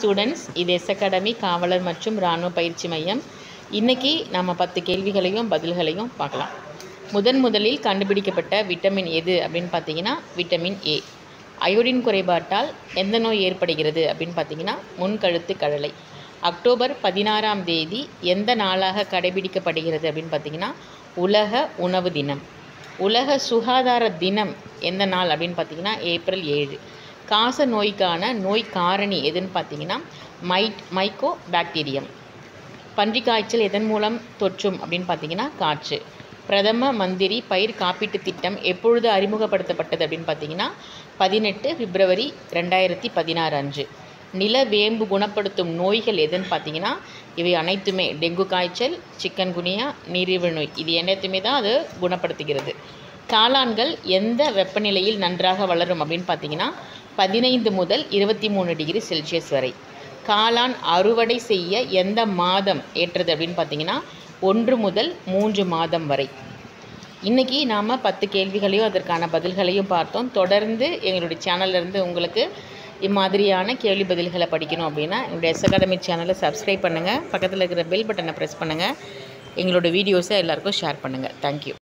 students இது S academy காவலர் மற்றும் இராணுவ பயிற்சி மையம் இன்றைக்கி நம்ம பத்து கேள்விகளையும் பதில்களையும் பார்க்கலாம் முதன் முதலில் கண்டுபிடிக்கப்பட்ட விட்டமின் எது அப்படின்னு பார்த்தீங்கன்னா விட்டமின் ஏ அயோடின் குறைபாட்டால் எந்த நோய் ஏற்படுகிறது அப்படின்னு பார்த்தீங்கன்னா முன்கழுத்து கடலை அக்டோபர் பதினாறாம் தேதி எந்த நாளாக கடைபிடிக்கப்படுகிறது அப்படின்னு பார்த்தீங்கன்னா உலக உணவு தினம் உலக சுகாதார தினம் எந்த நாள் அப்படின்னு பார்த்தீங்கன்னா ஏப்ரல் ஏழு காச நோய்க்கான நோய் காரணி எதுன்னு பார்த்தீங்கன்னா மைட் மைக்கோ பாக்டீரியம் பன்றிக் காய்ச்சல் எதன் மூலம் தொற்றும் அப்படின்னு பார்த்தீங்கன்னா காற்று பிரதம மந்திரி பயிர் காப்பீட்டு திட்டம் எப்பொழுது அறிமுகப்படுத்தப்பட்டது அப்படின்னு பார்த்தீங்கன்னா பதினெட்டு பிப்ரவரி ரெண்டாயிரத்தி பதினாறு அன்று நிலவேம்பு குணப்படுத்தும் நோய்கள் எதுன்னு பார்த்தீங்கன்னா இவை அனைத்துமே டெங்கு காய்ச்சல் சிக்கன் குனியா நீரிழிவு நோய் இது அனைத்துமே தான் அது குணப்படுத்துகிறது காளான்கள் எந்த வெப்பநிலையில் நன்றாக வளரும் அப்படின்னு பார்த்தீங்கன்னா பதினைந்து முதல் இருபத்தி மூணு டிகிரி செல்சியஸ் வரை காளான் அறுவடை செய்ய எந்த மாதம் ஏற்றது அப்படின்னு பார்த்தீங்கன்னா ஒன்று முதல் மூன்று மாதம் வரை இன்றைக்கி நாம் பத்து கேள்விகளையும் அதற்கான பதில்களையும் பார்த்தோம் தொடர்ந்து எங்களுடைய சேனல்லேருந்து உங்களுக்கு இம்மாதிரியான கேள்வி பதில்களை படிக்கணும் அப்படின்னா எங்களுடைய எஸ் அகாடமி சேனலை சப்ஸ்கிரைப் பண்ணுங்கள் பக்கத்தில் இருக்கிற பெல் பட்டனை ப்ரெஸ் பண்ணுங்கள் எங்களோட வீடியோஸை எல்லாருக்கும் ஷேர் பண்ணுங்கள் தேங்க்யூ